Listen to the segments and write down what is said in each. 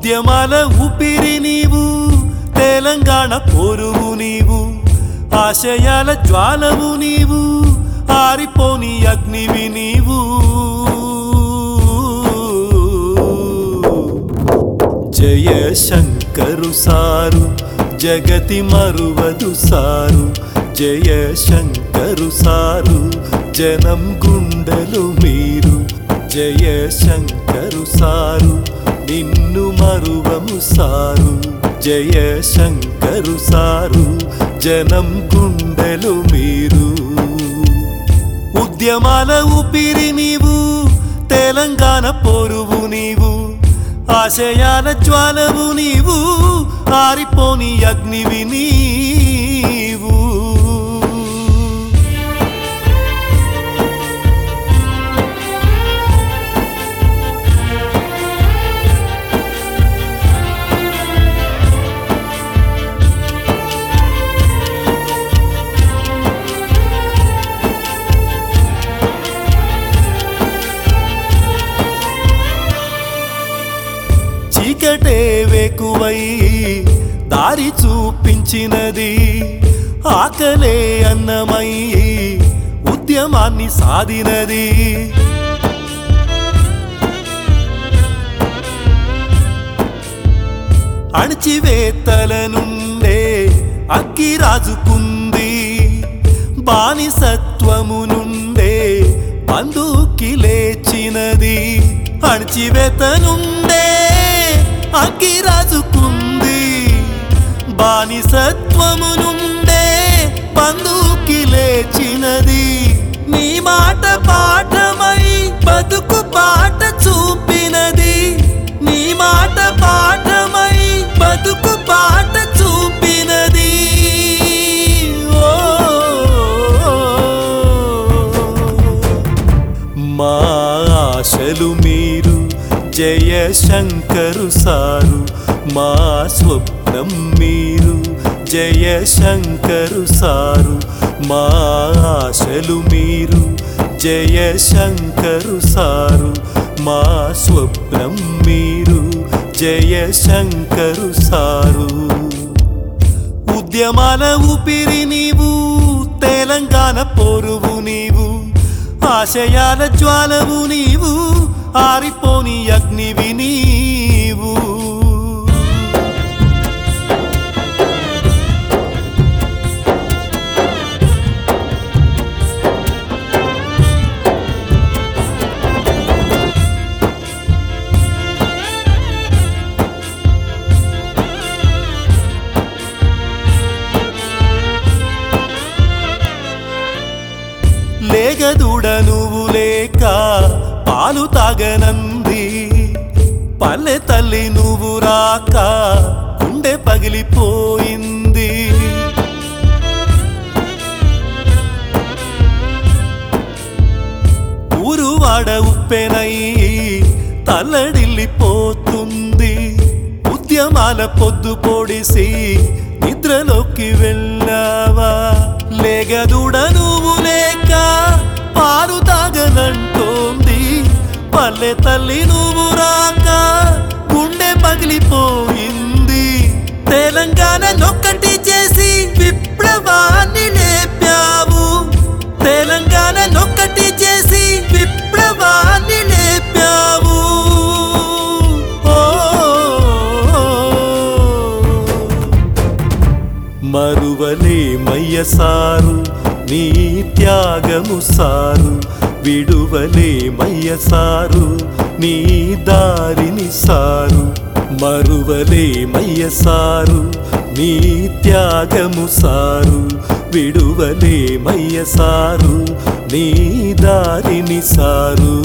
ఉద్యమాల ఊపిరి నీవు తెలంగాణ పోరువు నీవు ఆశయాల జ్వాలవు నీవు ఆరిపోని అగ్నివి నీవు జయ శంకరు సారు జగతి మరువదు సారు జయ శంకరు సారు జనం గుండెలు మీరు జయ శంకరు సారు నిన్ను మరువము సారు జయ శంకరు సారు జనం గుండెలు మీరు ఉద్యమాల ఊపిరి నీవు తెలంగాణ పోరువు నీవు ఆశయాల జ్వాలవు నీవు ఆరిపోని అగ్నివి నీవు చీకటే వేకువై దారి చూపించినది ఆకలే అన్నమై ఉద్యమాన్ని సాధినది అణచివేత్తల నుండే అగ్గి రాజుకుంది బానిసత్వము నుండే బంధుకి లేచినది అణచివేత నుండే అగ్గి రాజుకుంది బానిసత్వము నుండే బంధుకి లేచినది నీ మాట పాఠమై బతుకు పాట చూపినది నీ మాట పాఠమై బతుకు పాట చూపినది ఓ మా ఆశలు మీరు జయ శంకరు సారు మా స్వప్నం మీరు జయ శంకరు సారు మా ఆశలు మీరు జయ శంకరు సారు మా స్వప్నం మీరు జయ శంకరు సారు ఉద్యమాల ఊపిరి నీవు తెలంగాణ పోరువు నీవు ఆశయాల జ్వాలవు నీవు ఆరిపోని అగ్నివి నీవు లేగదూడ నువ్వు లేక పాలు తాగనంది పల్లె తల్లి నువ్వు రాక గుండె పగిలిపోయింది ఊరు వాడ ఉప్పెనై తల్లడిల్లిపోతుంది ఉద్యమాల పొద్దు పొడిసి నిద్రలోకి వెళ్ళావా లేగదూడ నువ్వు లేక పాలు తాగనంటోంది పల్లె తల్లి నువ్వు రాక గుండె పగిలిపోయింది తెలంగాణ నొక్కటి చేసి విప్లవాన్ని లేపావు తెలంగాణ నొక్కటి చేసి విప్లవాన్ని లేపావు ఓ మరువలే మయ్య సారు నీ త్యాగము సారు విడువలే మయ్య సారు నీ దారిని సారు మరువలే మయ్య సారు నీ త్యాగము సారు విడువలే మయ్య సారు నీ దారిని సారు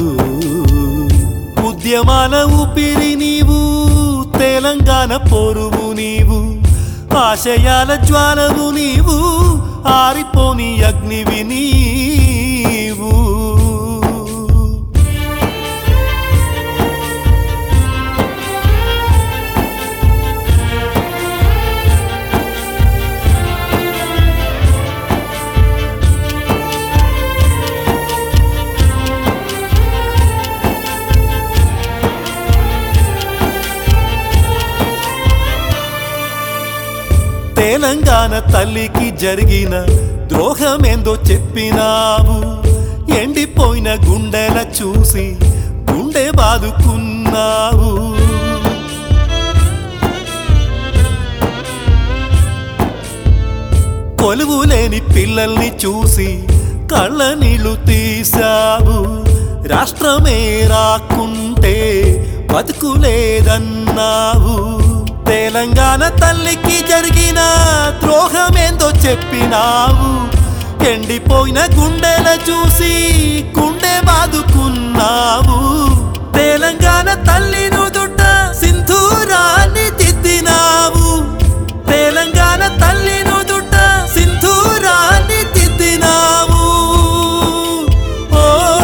ఉద్యమాల ఊపిరి నీవు తెలంగాణ పోరువు నీవు ఆశయాల జ్వాలవు నీవు ఆరిపోని అగ్నివి నీవు తెలంగాణ తల్లికి జరిగిన ద్రోహమేందో చెప్పినావు ఎండిపోయిన గుండెల చూసి గుండె బాదుకున్నావు కొలువు లేని పిల్లల్ని చూసి కళ్ళ నీళ్లు తీశావు రాష్ట్రమే రాకుంటే బతుకులేదన్నావు తెలంగాణ తల్లికి జరిగిన ద్రోహమేందో చెప్పినావు ఎండిపోయిన గుండెల చూసి గుండె బాదుకున్నావు తెలంగాణ తల్లి నుదుట సింధూరాన్ని దిద్దినావు తెలంగాణ తల్లి నుదుట సింధూరాన్ని దిద్దినావు ఓ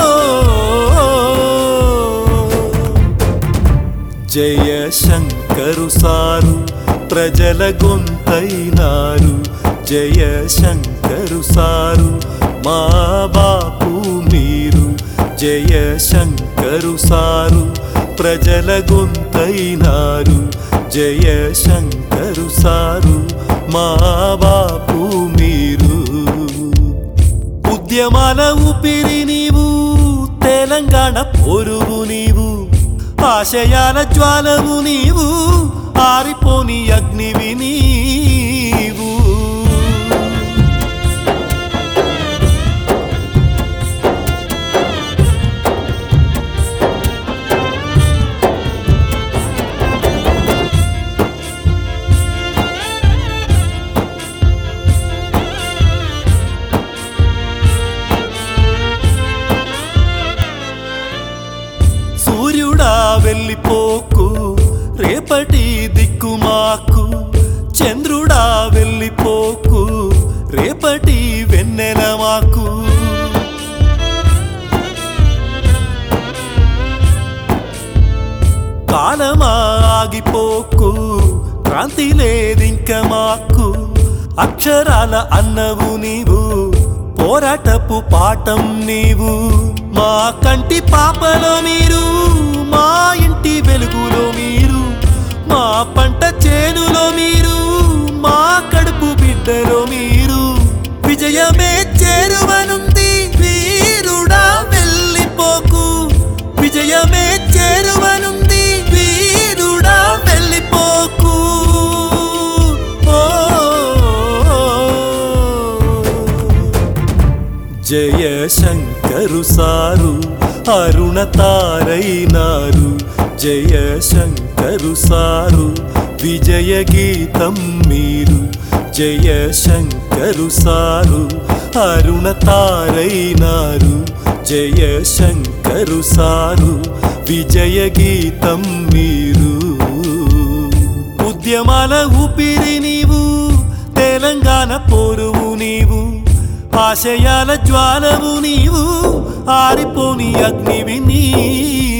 జయ శంకరు సారు ప్రజల గొంతైనారు జయ శంకరు సారు మా బాపు మీరు జయ శంకరు సారు ప్రజల గొంతైనారు జయ శంకరు సారు మా బాపు మీరు ఉద్యమాల ఊపిరి నీవు తెలంగాణ పొరుగు నీవు ఆశయాల జ్వాలము నీవు ఆరిపోని అగ్నివి నీవు సూర్యుడా వెళ్ళిపోకు రేపటి దిక్కు మాకు చంద్రుడా వెళ్ళిపోకు రేపటి వెన్నెల మాకు కాలమా ఆగిపోకు క్రాంతి లేదింక మాకు అక్షరాల అన్నవు నీవు పోరాటపు పాఠం నీవు మా కంటి పాపలో మీరు మా ఇంటి వెలుగులో మీరు మా పంట చేనులో మీరు మా కడుపు బిడ్డలో మీరు విజయమే చేరువనుంది వీరుడా వెళ్ళిపోకు విజయమే చేరువనుంది వీరుడా వెళ్ళిపోకు ఓ జయ శంకరు సారు అరుణ తారైనారు జయ శంకరు సారు విజయ గీతం మీరు జయ శంకరు సారు అరుణ తారైనారు జయ శంకరు సారు విజయ గీతం మీరు ఉద్యమాల ఊపిరి నీవు తెలంగాణ పోరువు నీవు ఆశయాల జ్వాలవు నీవు ఆరిపోని అగ్నివి నీవు